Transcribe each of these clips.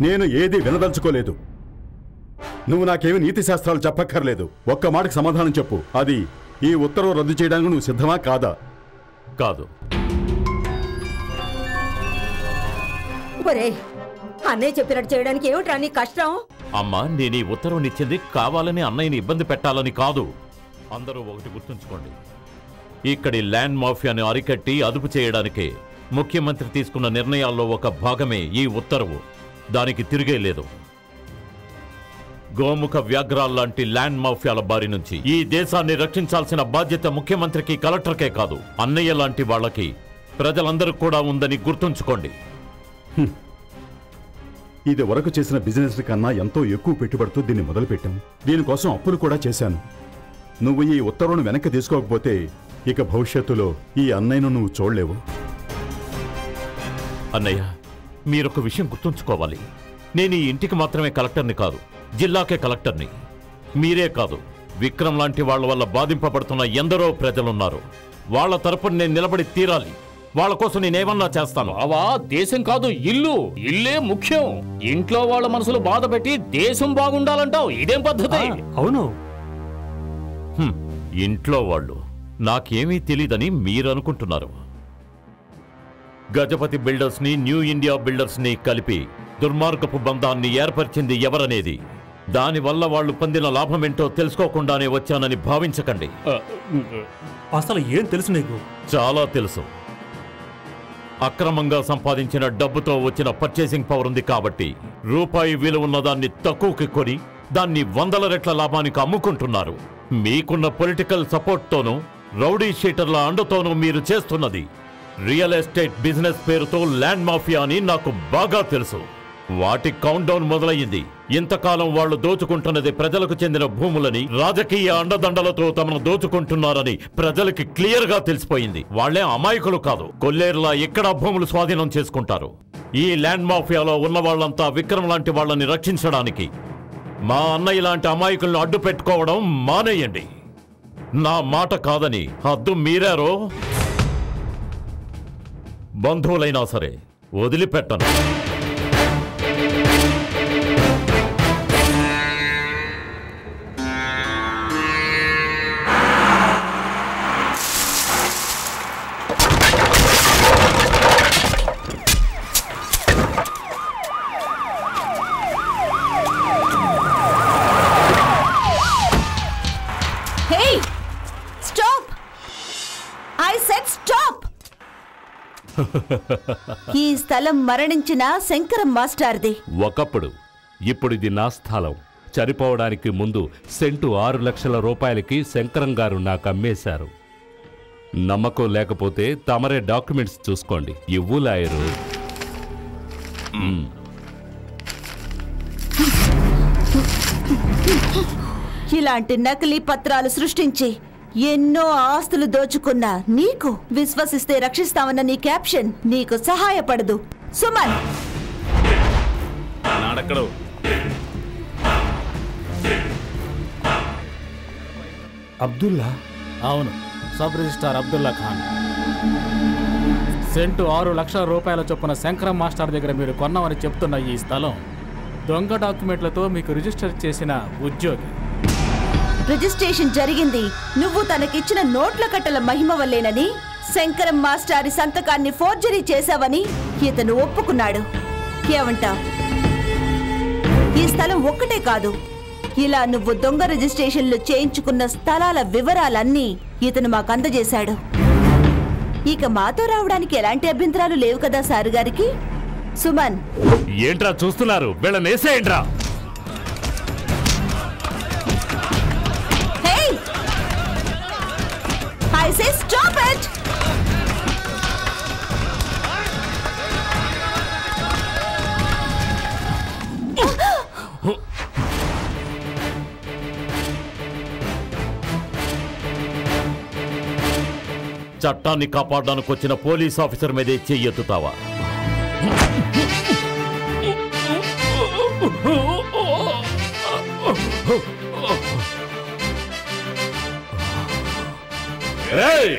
నేను ఏది వినదలుచుకోలేదు నువ్వు నాకేమి నీతి శాస్త్రాలు చెప్పక్కర్లేదు ఒక్క మాటకు సమాధానం చెప్పు అది ఈ ఉత్తర్వు రద్దు చేయడానికి నువ్వు సిద్ధమా కాదా కాదు ఒరే అన్నయ్య చెప్పినట్టు చేయడానికి ఏమిట్రా నీ కష్టం అమ్మా నేను ఈ ఉత్తర్వునిచ్చింది కావాలని అన్నయ్యని ఇబ్బంది పెట్టాలని కాదు అందరూ ఒకటి గుర్తుంచుకోండి ఇక్కడి ల్యాండ్ మాఫియాని అరికట్టి అదుపు చేయడానికే ముఖ్యమంత్రి తీసుకున్న నిర్ణయాల్లో ఒక భాగమే ఈ ఉత్తర్వు దానికి తిరిగే లేదు గోముఖ వ్యాఘ్రాల్లాంటి ల్యాండ్ మాఫియాల బారి నుంచి ఈ దేశాన్ని రక్షించాల్సిన బాధ్యత ముఖ్యమంత్రికి కలెక్టర్కే కాదు అన్నయ్య లాంటి వాళ్ళకి ప్రజలందరూ కూడా ఉందని గుర్తుంచుకోండి ఇది వరకు చేసిన బిజినెస్ కన్నా ఎంతో ఎక్కువ పెట్టుబడితో దీన్ని మొదలుపెట్టాం దీనికోసం అప్పులు కూడా చేశాను నువ్వు ఈ ఉత్తర్వును వెనక్కి తీసుకోకపోతే ఇక భవిష్యత్తులో ఈ అన్నయ్యను నువ్వు చూడలేవు అన్నయ్య మీరొక విషయం గుర్తుంచుకోవాలి నేను ఈ ఇంటికి మాత్రమే కలెక్టర్ని కాదు జిల్లాకే కలెక్టర్ని మీరే కాదు విక్రమ్ లాంటి వాళ్ళ వల్ల బాధింపబడుతున్న ఎందరో ప్రజలున్నారు వాళ్ళ తరపున నేను నిలబడి తీరాలి వాళ్ళ కోసం నేనేమన్నా చేస్తాను బావా దేశం కాదు ఇల్లు ఇల్లే ముఖ్యం ఇంట్లో వాళ్ళ మనసులు బాధ పెట్టి దేశం బాగుండాలంటావు ఇదేం పద్ధతి అవును హ్మ్, ఇంట్లో వాళ్ళు నాకేమీ తెలీదని మీరు అనుకుంటున్నారు గజపతి బిల్డర్స్ ని న్యూ ఇండియా బిల్డర్స్ ని కలిపి దుర్మార్గపు బంధాన్ని ఏర్పరిచింది ఎవరనేది దానివల్ల వాళ్ళు పొందిన లాభమేంటో తెలుసుకోకుండానే వచ్చానని భావించకండి అసలు ఏం తెలుసు నీకు చాలా తెలుసు అక్రమంగా సంపాదించిన డబ్బుతో వచ్చిన పర్చేసింగ్ పవర్ ఉంది కాబట్టి రూపాయి విలువ ఉన్న దాన్ని తక్కువకి కొని దాన్ని వందల రెట్ల లాభానికి అమ్ముకుంటున్నారు మీకున్న పొలిటికల్ సపోర్ట్తోనూ రౌడీ షీటర్ల అండతోనూ మీరు చేస్తున్నది రియల్ ఎస్టేట్ బిజినెస్ పేరుతో ల్యాండ్ మాఫియా అని నాకు బాగా తెలుసు వాటి కౌంట్ డౌన్ మొదలయ్యింది ఇంతకాలం వాళ్ళు దోచుకుంటున్నది ప్రజలకు చెందిన భూములని రాజకీయ అండదండలతో తమను దోచుకుంటున్నారని ప్రజలకి క్లియర్ గా తెలిసిపోయింది వాళ్లే అమాయకులు కాదు కొల్లేరులా ఎక్కడ భూములు స్వాధీనం చేసుకుంటారు ఈ ల్యాండ్ మాఫియాలో ఉన్న వాళ్ళంతా విక్రమ్ లాంటి వాళ్ళని రక్షించడానికి మా అన్నయ్య లాంటి అమాయకులను అడ్డు పెట్టుకోవడం మానేయండి నా మాట కాదని హద్దు మీరారో బంధువులైనా సరే వదిలిపెట్టను hey stop I said stop ఈ స్థలం మరణించిన శంకరం మాస్టార్ది ఒకప్పుడు ఇప్పుడు ఇది నా స్థలం చనిపోవడానికి ముందు సెంటు ఆరు లక్షల రూపాయలకి శంకరం గారు నాకు అమ్మేశారు నమ్మకం లేకపోతే తమరే డాక్యుమెంట్స్ చూసుకోండి ఇవ్వు లాయరు మ్. ఇలాంటి నకిలీ పత్రాలు సృష్టించి ఎన్నో ఆస్తులు దోచుకున్న నీకు విశ్వసిస్తే రక్షిస్తామన్న నీ క్యాప్షన్ నీకు సహాయపడదు సుమన్ నాడక్కడు అబ్దుల్లా అవును sub registrar Abdullah Khan cent ఆరు లక్షల రూపాయల చొప్పున శంకరం మాస్టర్ దగ్గర మీరు కొన్నామని చెప్తున్న ఈ స్థలం దొంగ డాక్యుమెంట్లతో మీకు రిజిస్టర్ చేసిన ఉద్యోగి రిజిస్ట్రేషన్ జరిగింది నువ్వు తనకిచ్చిన నోట్ల కట్టల మహిమ వల్లేనని శంకరం మాస్టారి సంతకాన్ని ఫోర్జరీ చేశావని ఇతను ఒప్పుకున్నాడు ఏమంటావ్ ఈ స్థలం ఒక్కటే కాదు ఇలా నువ్వు దొంగ రిజిస్ట్రేషన్లు చేయించుకున్న స్థలాల వివరాలన్నీ ఇతను మాకు అందజేశాడు ఇక మాతో రావడానికి ఎలాంటి అభ్యంతరాలు లేవు కదా సారు గారికి సుమన్ ఏంట్రా చూస్తున్నారు వీళ్ళనేసేయండ్రా hey I say stop it చట్టాన్ని కాపాడడానికి వచ్చిన పోలీస్ ఆఫీసర్ మీదే చెయ్యెత్తుతావా ఏయ్!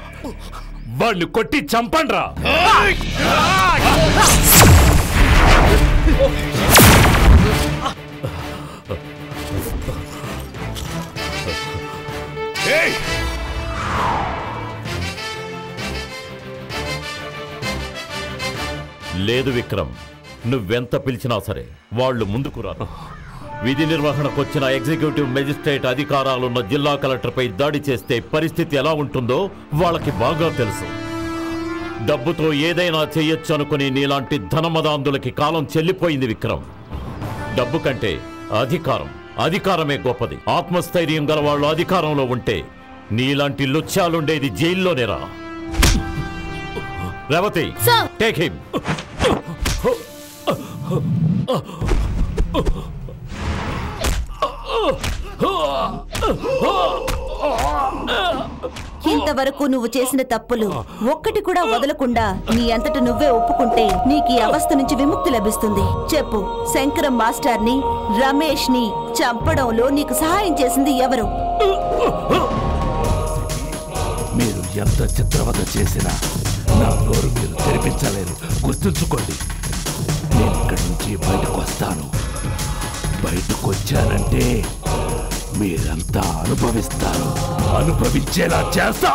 వాణ్ణి కొట్టి చంపండ్రా లేదు విక్రమ్ నువ్వెంత పిలిచినా సరే వాళ్ళు ముందుకు రారు విధి నిర్వహణకొచ్చిన ఎగ్జిక్యూటివ్ మెజిస్ట్రేట్ అధికారాలున్న జిల్లా కలెక్టర్పై దాడి చేస్తే పరిస్థితి ఎలా ఉంటుందో వాళ్ళకి బాగా తెలుసు డబ్బుతో ఏదైనా చెయ్యొచ్చు అనుకుని నీలాంటి ధనమదాంధులకి కాలం చెల్లిపోయింది విక్రమ్ డబ్బు కంటే అధికారం అధికారమే గొప్పది ఆత్మస్థైర్యం గల వాళ్ళు అధికారంలో ఉంటే నీలాంటి లుచ్చాలుండేది జైల్లోనేరా రేవతి టేక్ హిమ్ ఇంతవరకు నువ్వు చేసిన తప్పులు ఒక్కటి కూడా వదలకుండా నీ అంతట నువ్వే ఒప్పుకుంటే నీకు ఈ అవస్థ నుంచి విముక్తి లభిస్తుంది చెప్పు శంకరం మాస్టర్ ని రమేష్ ని చంపడంలో నీకు సహాయం చేసింది ఎవరు మీరు ఎంత చిత్రవద చేసినా నా నోరు మీరు తెరిపించలేరు గుర్తుంచుకోండి నేను ఇక్కడి నుంచి బయటకు వస్తాను బయటకు వచ్చానంటే మీరంతా అనుభవిస్తారు అనుభవించేలా చేస్తా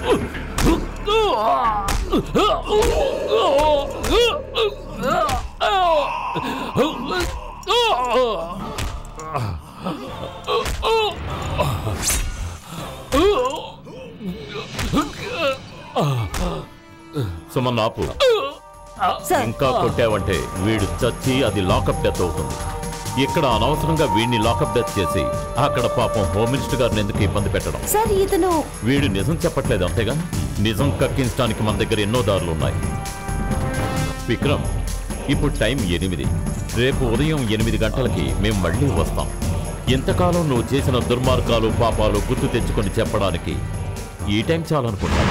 సుమన్ ఆపు సార్ ఇంకా కొట్టావంటే వీడు చచ్చి అది లాకప్ డెత్ అవుతుంది ఇక్కడ అనవసరంగా వీడిని లాకప్ డెత్ చేసి అక్కడ పాపం హోమ్ మినిస్టర్ గారిని ఎందుకు ఇబ్బంది పెట్టడం సార్ ఇతను వీడు నిజం చెప్పట్లేదు అంతేగా నిజం కక్కించడానికి మన దగ్గర ఎన్నో దారులు ఉన్నాయి విక్రమ్ ఇప్పుడు టైం ఎనిమిది రేపు ఉదయం ఎనిమిది గంటలకి మేము మళ్ళీ వస్తాం ఇంతకాలం నువ్వు చేసిన దుర్మార్గాలు పాపాలు గుర్తు తెచ్చుకొని చెప్పడానికి ఈ టైం చాలనుకుంటాను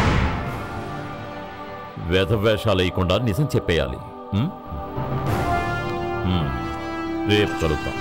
వేషాలు వేయకుండా నిజం చెప్పేయాలి ఉం? ఉం. రేపు కలుద్దాం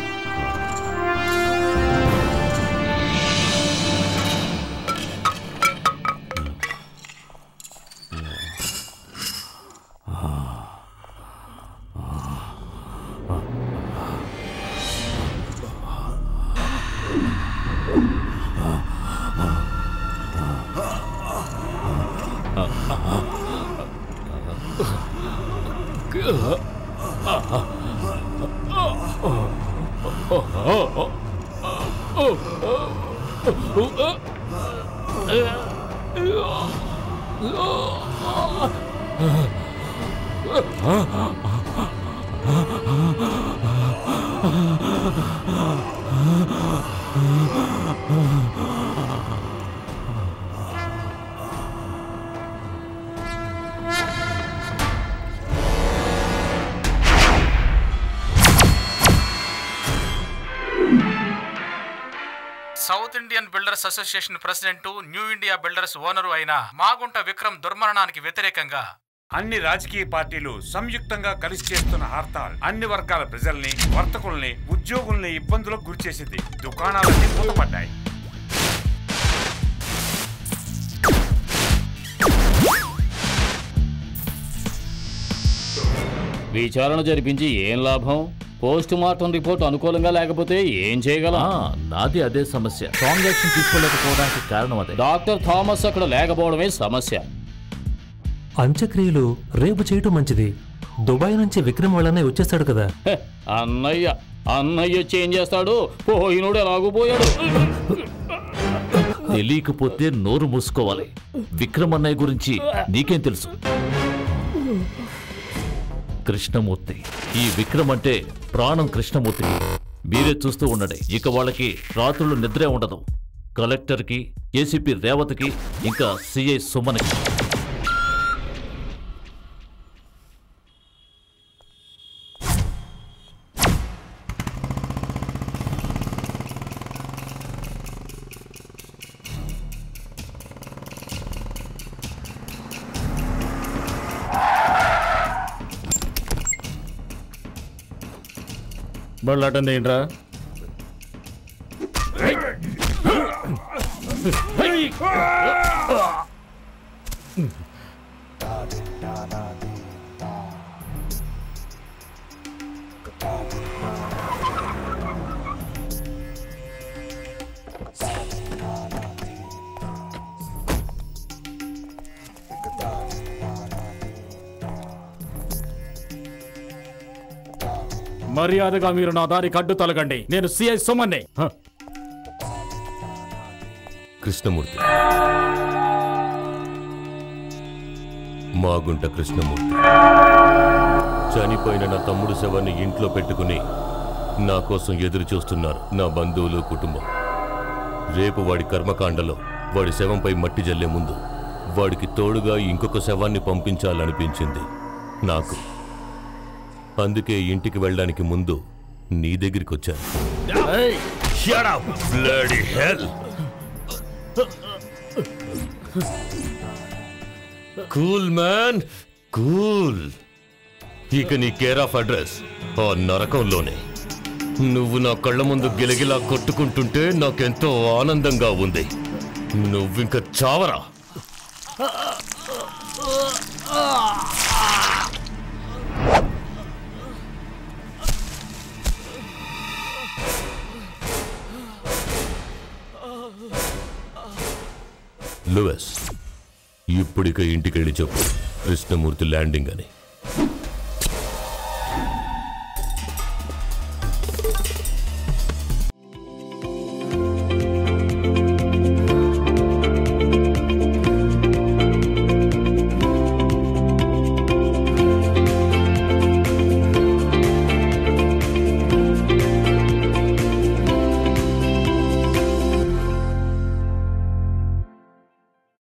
south Indian builders association president new India builders owner అయిన మాగుంట విక్రమ్ దుర్మరణానికి వ్యతిరేకంగా అన్ని రాజకీయ పార్టీలు సంయుక్తంగా కలిసి చేస్తున్న హర్తాల్ అన్ని వర్గాల ప్రజల్ని వర్తకుల్ని ఉద్యోగుల్ని ఇబ్బందులకు గురిచేసింది దుకాణాలన్నీ మూతపడ్డాయి విచారణ జరిపించి ఏం లాభం పోస్ట్ మార్టం రిపోర్ట్ అనుకూలంగా లేకపోతే ఏం చేయగలం ఆ, నాది అదే సమస్య స్ట్రాంగ్ యాక్షన్ తీసుకోలేకపోవడానికి కారణం అదే డాక్టర్ థామస్ అక్కడ లేకపోవడమే సమస్య అంత్యక్రియలు రేపు చేయటం మంచిది దుబాయ్ నుంచి విక్రమ్ వాళ్ళనే వచ్చేస్తాడు కదా హె, అన్నయ్య అన్నయ్య వచ్చి ఏం చేస్తాడు పోయినోడు ఎలాగూ పోయాడు తెలియకపోతే నోరు మూసుకోవాలి విక్రమ్ అన్నయ్య గురించి నీకేం తెలుసు కృష్ణమూర్తి ఈ విక్రమ్ అంటే ప్రాణం కృష్ణమూర్తికి మీరే చూస్తూ ఉండండి ఇక వాళ్ళకి రాత్రులు నిద్రే ఉండదు కలెక్టర్కి ఏసీపీ రేవతికి ఇంకా సిఐ సుమన్కి బళ్ళటంది ఏంట్రా మర్యాదగా మీరు నా దారికి అడ్డు తొలగండి నేను సిఐ సుమన్ని హ. కృష్ణమూర్తి మాగుంట కృష్ణమూర్తి చనిపోయిన నా తమ్ముడు శవాన్ని ఇంట్లో పెట్టుకుని నా కోసం ఎదురు చూస్తున్నారు నా బంధువులు కుటుంబం రేపు వాడి కర్మకాండలో వాడి శవంపై మట్టి జల్లే ముందు వాడికి తోడుగా ఇంకొక శవాన్ని పంపించాలనిపించింది నాకు అందుకే ఇంటికి వెళ్ళడానికి ముందు నీ దగ్గరికి వచ్చాను Shut up, bloody hell! Cool man cool ఇక నీ కేర్ ఆఫ్ అడ్రస్ ఆ నరకంలోనే నువ్వు నా కళ్ళ ముందు గిలగిలా కొట్టుకుంటుంటే నాకెంతో ఆనందంగా ఉంది నువ్వింక చావరా లూయస్ ఇప్పుడిక ఇంటికెళ్ళి చెప్పు కృష్ణమూర్తి ల్యాండింగ్ అని